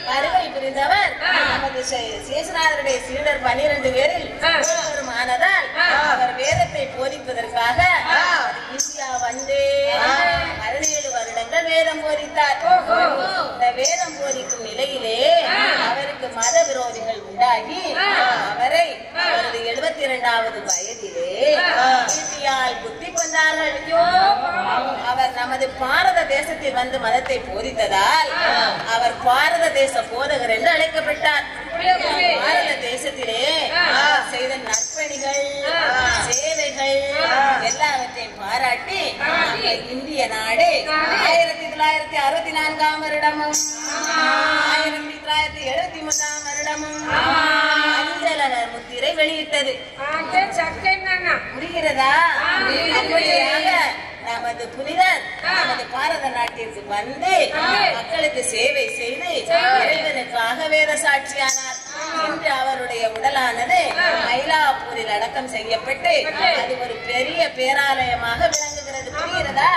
வருகை புரிந்தவர் நமது சே- சேசுநாதருடைய சீடர் பன்னிரண்டு பேரில் ஒருவரும் ஆனதால் அவர் வேதத்தை போதிப்பதற்காக இந்தியா வந்து பதினேழு வருடங்கள் வேதம் போதித்தார் இந்த வேதம் போதிக்கும் நிலையிலே அவருக்கு மத விரோதிகள் உண்டாகி அவரை அவரது எழுபத்தி இரண்டாவது வயதிலே ஈட்டியால் குத்தி கொண்டார்கள் அவர் நமது பாரத தேசத்தில் வந்து மதத்தை போதித்ததால் அவர் பாரத தேச போதகர் என்று அழைக்கப்பட்டார் பாரத தேசத்திலே அவர் செய்த நற்பணிகள் சேவைகள் எல்லாவற்றையும் பாராட்டி நம்ம இந்திய நாடு ஆயிரத்தி தொள்ளாயிரத்தி அறுபத்தி நான்காம் வருடமும் ஆயிரத்தி தொள்ளாயிரத்தி எழுபத்தி மூன்றாம் வருடமும் அஞ்சலனர் முத்திரை வெளியிட்டது புரிகிறதா அப்படியாக நமது புனிதர் நமது பாரத நாட்டிற்கு வந்து மக்களுக்கு சேவை செய்து இறைவனுக்காக வேத சாட்சியானார் இன்று அவருடைய உடலானது மயிலாப்பூரில் அடக்கம் செய்யப்பட்டு அது ஒரு பெரிய பேராலயமாக விளங்குகிறது புரிகிறதா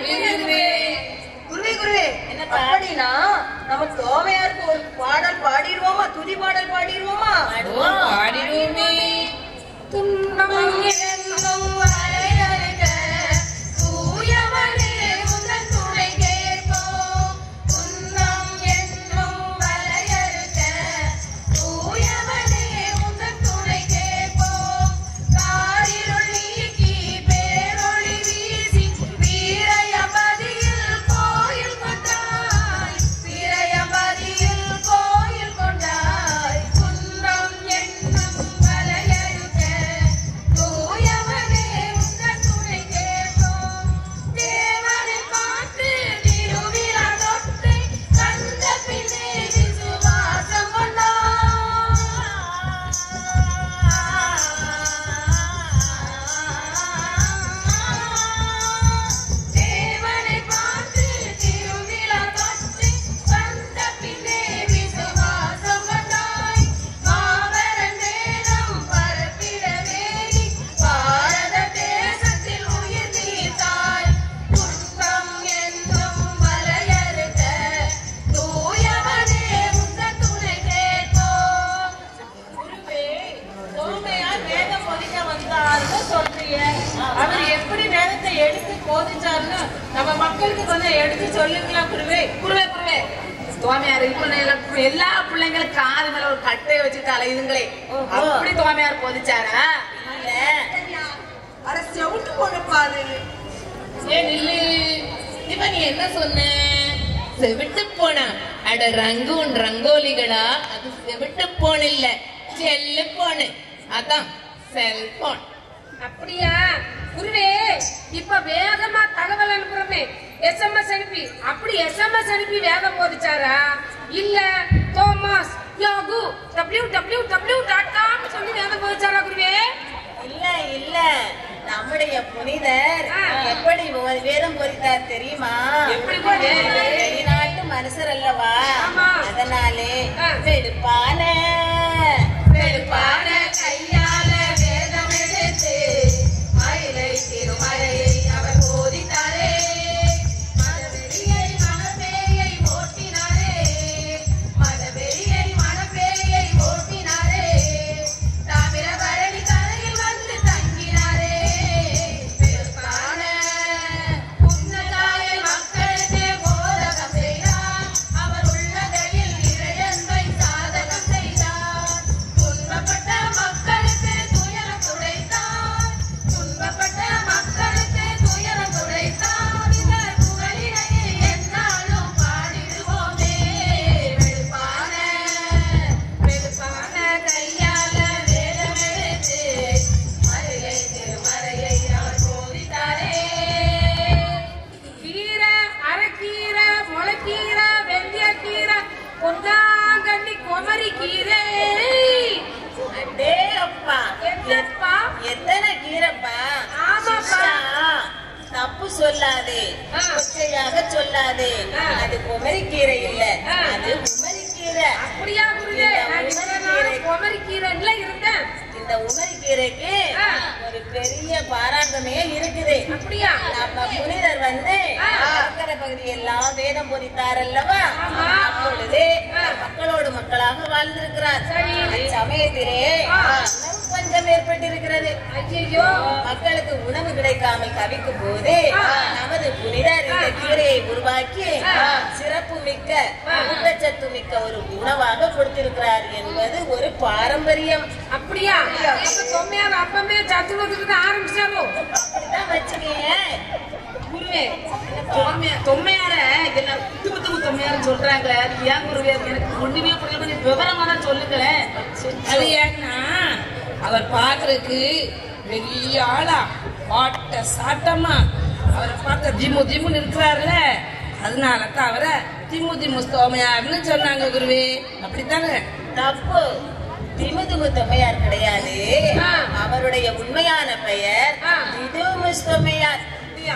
குருவே குருவே என்னப்பா? அப்படின்னா நம்ம தோமையாருக்கு ஒரு பாடல் பாடிடுவோமா துதி பாடல் பாடிடுவோமா பாடுவோம். துன்பம் என்னும் வரையறுக்க தூயவனே உந்தன் துணை கேட்போம். துன்பம் என்னும் வரையறுக்க தூயவனே உந்தன் துணை கேட்போம். காரிருள் நீக்கி பேரொளி வீசி வீரயபதியில் கோயில் கொண்டாய். வீரயபதியில் கோயில் கொண்டாய். துன்பம் என்னும் வரையறுக்க தூயவனே உந்தன் துணை கேட்போம். தேவனை பார்த்து திருவிழா தொட்டு கண்ட பின்னே விசுவாசம் கொண்டாய். தேவனை பார்த்து திருவிழா தொட்டு கண்ட பின்னே விசுவாசம் கொண்டாய். மாபெரும் வேதம் பரப்பிடவே நீ பாரத தேசத்தில் உயிர் நீத்தாய். துன்பம் என்னும் வரையறுக்க தூயவனே உந்தன் துணை கேட்போம். குருவே, சோமையார் வேதம் போதிக்க வந்தாருன்னு சொல்றீங்க. அவர் எப்படி வேதத்தை எடுத்து போதிச்சாருன்னு நம்ம மக்களுக்கு கொஞ்சம் எடுத்து சொல்லுங்களா குருவே குருவே குருவே சுவாமியார் இப்ப நான் எல்லா பிள்ளைங்களும் காது மேல ஒரு கட்டையை வச்சுட்டு அலையுதுங்களே ஓஹோ. அப்படி சுவாமியார் போதிச்சாரா இல்ல அட செவுட்டு போனப்பாரு ஏ நில்லு இப்ப நீ என்ன சொன்ன செவிட்டு போனா அட ரங்கூன் ரங்கோலிகளா அது செவிட்டு போன் இல்ல செல்லு போனு அதான் செல்போன் அப்படியா குருவே இப்ப வேகமா தகவல் அனுப்புறமே எஸ்எம்எஸ் அனுப்பி அப்படி எஸ்எம்எஸ் அனுப்பி வேகம் போதிச்சாரா இல்ல Thomas Yahoo W W W dot com சொல்லி வேகம் போதிச்சாரா குருவே இல்ல இல்ல நம்முடைய புனிதர் ஆ. எப்படி ஓ- வேதம் போதித்தார் தெரியுமா எப்படி போதித்தார்? வெளிநாட்டு மனுஷர் அல்லவா ஆமா. அதனாலே ஆ. வெடுப்பான வெளுப்பான கையால வேதம் எடுத்து மயிலை திருமலையை அவர் போதித்தாரே மதவெறியை மனப்பேயை ஓட்டினாரே மதவெறியை மனப்பேயை ஓட்டினாரே தாமிரபரணி கரையில் வந்து தங்கினாரே வெளுப்பான புன்னதாயை மக்களுக்கு போதகம் செய்தார் அவர் உள்ளதையில் இறையன்பை சாதகம் செய்தார் துன்பப்பட்ட மக்களுக்கு துயரம் துடைத்தார் துன்பப்பட்ட மக்களுக்கு துயரம் துடைத்தார் இந்த புகழினையே எந்நாளும் பாடிடுவோமே வெளுப்பான வெளுப்பான கையால வேதம் எடுத்து மறையை திருமறையை அவர் போதித்தாரே கீரை அரைக்கீரை முளைக்கீரை வெந்தயக்கீரை பொன்னாங்கண்ணி குமரி கீரை அடே அப்பா என்னப்பா எத்தனை கீரைப்பா ஆமாப்பா. சிஷ்யா, தப்பு சொல்லாதே ஆ. கொச்சையாக சொல்லாதே ஆ. அது குமரிக்கீரை இல்ல ஆ. அது குமரிக்கீரை அப்படியா குருவே நான் இவ்வளவு நாள் குமரி கீரைல இருந்தேன் இந்த உமரிக்கீரைக்கு ஆ. ஒரு பெரிய பாராட்டமே இருக்குது அப்படியா நம்ம புனிதர் வந்து ஆ. இருக்கிற பகுதி எல்லாம் வேதம் போதித்தார் அல்லவா ஆமா. அப்பொழுது ஆ. மக்களோடு மக்களாக வாழ்ந்திருக்கிறார் சரி. சமயத்திலே ஆ. உணவு பஞ்சம் ஏற்பட்டிருக்கிறது ஐயோ மக்களுக்கு உணவு கிடைக்காமல் தவிக்கும் போது ஆ. நமது புனிதர் இந்த கீரையை உருவாக்கி ஆ. சிறப்பு மிக்க ஆ. ஊட்டச்சத்து மிக்க ஒரு உணவாக கொடுத்திருக்கிறார் என்பது ஒரு பாரம்பரியம் அப்படியா அப்ப தொம்மையார் அப்பமே சத்து வந்துட்டு ஆரம்பிச்சாரோ அப்படிதான் வச்சுக்கீங்க குருவே தொம்மையா- தொம்மையார என்ன குத்து குத்து தொம்மையார சொல்றாங்க அது ஏன் குருவே அது எனக்கு ஒண்ணுமே புரியல நீ விவரமா தான் சொல்லுங்களேன் அது ஏன்னா அவர் பாக்குறதுக்கு பெரிய ஆளா பாட்ட சாட்டமா அவரை பார்க்க திமு திமுன்னு இருக்கிறாருல அதனால தான் அவரை திமு திமு ஸ்தோமையார்னு சொன்னாங்க குருவே அப்படித்தானே தப்பு திமுதுமு தொம்மையார் கிடையாது ஆ. அவருடைய உண்மையான பெயர் ஆ. திதுமுஸ் தொம்மையார் அப்படியா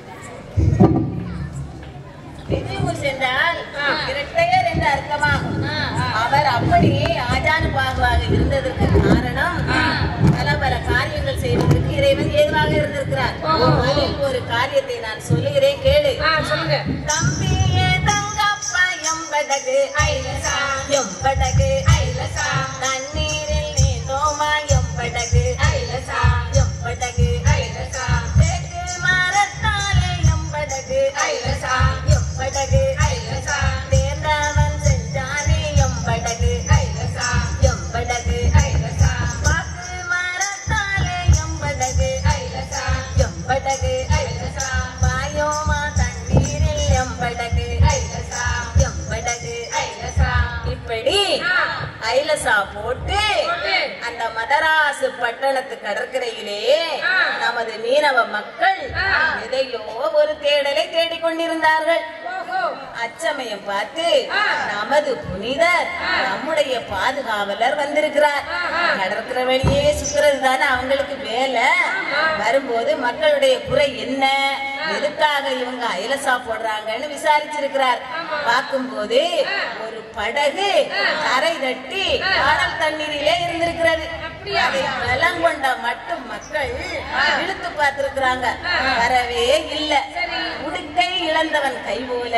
திதுமுஸ் என்றால் ஆ. இரட்டையர் என்று அர்த்தமாகும் அவர் அப்படி ஆஜானு பாகுவாக இருந்ததற்கு காரணம் பல பல காரியங்கள் செய்வதற்கு இறைவன் ஏதுவாக இருந்திருக்கிறார் அதில் ஒரு காரியத்தை நான் சொல்லுகிறேன் கேளு ஆ சொல்லுங்க தம்பியே தங்கப்பா எம்படகு ஐலசா எம்படகு ஐலசா தண்ணீரில் நீ தோமா எம்படகு ஐலசா எம்படகு ஐலசா தேக்கு மரத்தாலே எம்படகு ஐலசா எம்படகு ஐலசா தேர்ந்தவன் செஞ்சானே எம்படகு ஐலசா எம்படகு ஐலசா பாக்கு மரத்தாலே எம்படகு ஐலசா எம்படகு ஐலசா பாயோமா தண்ணீரில் எம்படகு ஐலசா எம்படகு ஐலசா இப்படி ஆ. ஐலசா போட்டு போட்டு. அந்த மதராசு பட்டணத்து கடற்கரையிலே ஆ. நமது மீனவ மக்கள் ஆ. எதையோ ஒரு தேடலை தேடிக்கொண்டிருந்தார்கள் ஓஹோ அச்சமயம் பார்த்து ஆ. நமது புனிதர் ஆ. நம்முடைய பாதுகாவலர் வந்திருக்கிறார் ஆஹா. கடற்கரை வழியே சுத்துறது தானே அவங்களுக்கு வேலை ஆமா. வரும்போது மக்களுடைய குறை என்ன எதுக்காக இவங்க அயலசா போடுறாங்கன்னு விசாரிச்சிருக்கிறார் ஆமா. பார்க்கும்போது ஆ. ஒரு படகு ஆ. கரை தட்டி ஆ. கடல் தண்ணீரிலே இருந்திருக்கிறது அப்படியா? அதை பலம் கொண்ட மட்டும் மக்கள் இழுத்து பார்த்திருக்கிறாங்க ஆ. வரவே இல்ல சரி. உடுக்கை இழந்தவன் கை போல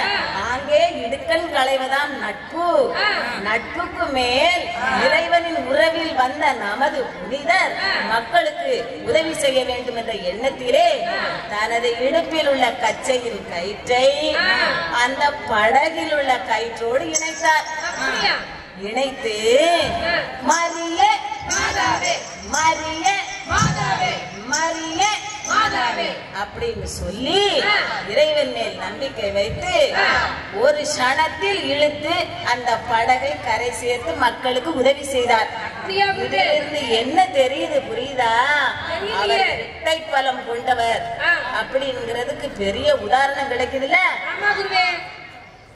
அங்கே இடுக்கன் களைவதாம் நட்பு ஆ. நட்புக்கு மேல் இறைவனின் உறவில் வந்த நமது புனிதர் மக்களுக்கு உதவி செய்ய வேண்டும் என்ற எண்ணத்திலே தனது இடுப்பில் உள்ள கச்சையின் கயிற்றை ஆ. அந்த படகில் உள்ள கயிற்றோடு இணைத்தார் அப்படியா இணைத்து ஆ. மரிய மாதாவே மரிய மாதாவே மரிய மாதாவே அப்படின்னு சொல்லி ஆ. இறைவன் மேல் நம்பிக்கை வைத்து ஆ. ஒரு க்ஷணத்தில் இழுத்து அந்த படகை கரை சேர்த்து மக்களுக்கு உதவி செய்தார் அப்படியா குருவே இதிலிருந்து என்ன தெரியுது புரியுதா தெரியலையே. அவர் இரட்டை பலம் கொண்டவர் ஆ. அப்படிங்கிறதுக்கு பெரிய உதாரணம் கிடைக்குதுல்ல ஆமா குருவே